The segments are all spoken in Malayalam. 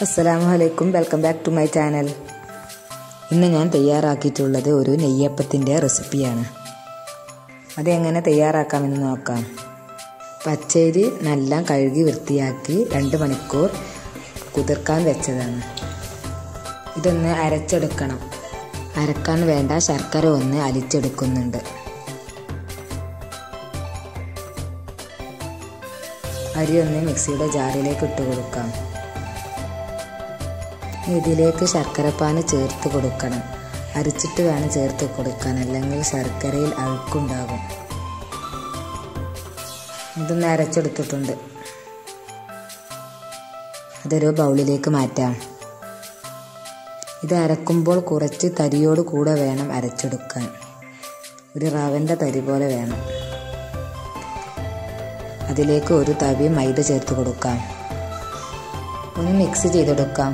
അസ്സലാമു അലൈക്കും welcome back to my channel ഇന്ന് ഞാൻ തയ്യാറാക്കിയിട്ടുള്ളത് ഒരു നെയ്യപ്പത്തിൻ്റെ റെസിപ്പിയാണ് അതെങ്ങനെ തയ്യാറാക്കാമെന്ന് നോക്കാം പച്ചരി നല്ല കഴുകി വൃത്തിയാക്കി രണ്ട് മണിക്കൂർ കുതിർക്കാൻ വെച്ചതാണ് ഇതൊന്ന് അരച്ചെടുക്കണം അരക്കാൻ വേണ്ട ശർക്കര ഒന്ന് അലിച്ചെടുക്കുന്നുണ്ട് അരി ഒന്ന് മിക്സിയുടെ ജാറിലേക്ക് ഇട്ട് കൊടുക്കാം ഇതിലേക്ക് ശർക്കരപ്പാന് ചേർത്ത് കൊടുക്കണം അരിച്ചിട്ട് വേണം ചേർത്ത് കൊടുക്കാൻ അല്ലെങ്കിൽ ശർക്കരയിൽ അഴുക്കുണ്ടാകും ഇതൊന്ന് അരച്ചെടുത്തിട്ടുണ്ട് അതൊരു ബൗളിലേക്ക് മാറ്റാം ഇത് അരക്കുമ്പോൾ കുറച്ച് തരിയോട് കൂടെ വേണം അരച്ചെടുക്കാൻ ഒരു റവൻ്റെ തരി പോലെ വേണം അതിലേക്ക് ഒരു തവി മൈദ ചേർത്ത് കൊടുക്കാം ഒന്ന് മിക്സ് ചെയ്തെടുക്കാം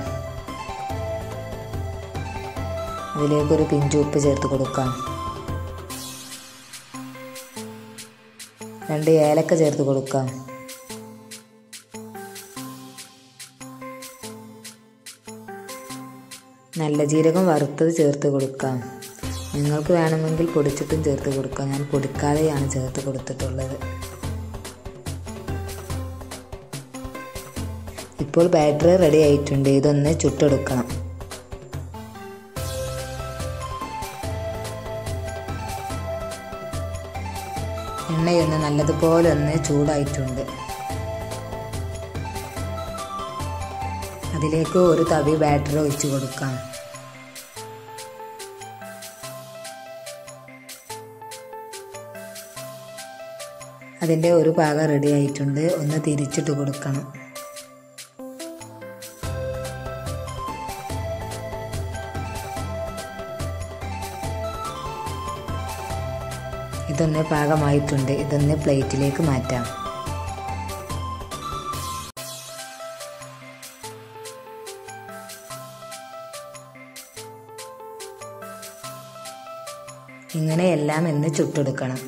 അതിലേക്ക് ഒരു പിഞ്ച് ഉപ്പ് ചേർത്ത് കൊടുക്കാം രണ്ട് ഏലക്ക ചേർത്ത് കൊടുക്കാം നല്ല ജീരകം വറുത്തത് ചേർത്ത് കൊടുക്കാം നിങ്ങൾക്ക് വേണമെങ്കിൽ പൊടിച്ചിട്ടും ചേർത്ത് കൊടുക്കാം ഞാൻ പൊടിക്കാതെയാണ് ചേർത്ത് കൊടുത്തിട്ടുള്ളത് ഇപ്പോൾ ബാറ്ററി റെഡി ആയിട്ടുണ്ട് ഇതൊന്ന് ചുട്ടെടുക്കണം എണ്ണയൊന്ന് നല്ലതുപോലെ ഒന്ന് ചൂടായിട്ടുണ്ട് അതിലേക്ക് ഒരു തവി ബാറ്ററി ഒഴിച്ചു കൊടുക്കാം അതിൻ്റെ ഒരു ഭാഗം റെഡി ആയിട്ടുണ്ട് ഒന്ന് തിരിച്ചിട്ട് കൊടുക്കണം ഇതൊന്ന് പാകമായിട്ടുണ്ട് ഇതൊന്ന് പ്ലേറ്റിലേക്ക് മാറ്റാം ഇങ്ങനെയെല്ലാം എന്ന് ചുട്ടെടുക്കണം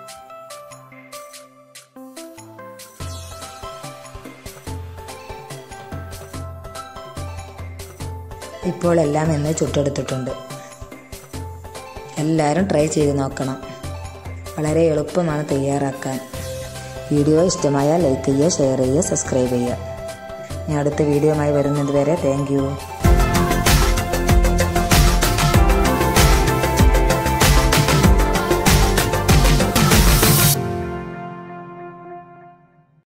ഇപ്പോൾ എല്ലാം എന്ന് ചുട്ടെടുത്തിട്ടുണ്ട് എല്ലാവരും ട്രൈ ചെയ്ത് നോക്കണം വളരെ എളുപ്പമാണ് തയ്യാറാക്കാൻ വീഡിയോ ഇഷ്ടമായാൽ ലൈക്ക് ചെയ്യുക ഷെയർ ചെയ്യുക സബ്സ്ക്രൈബ് ചെയ്യുക ഞാൻ അടുത്ത വീഡിയോയുമായി വരുന്നത് വരെ താങ്ക്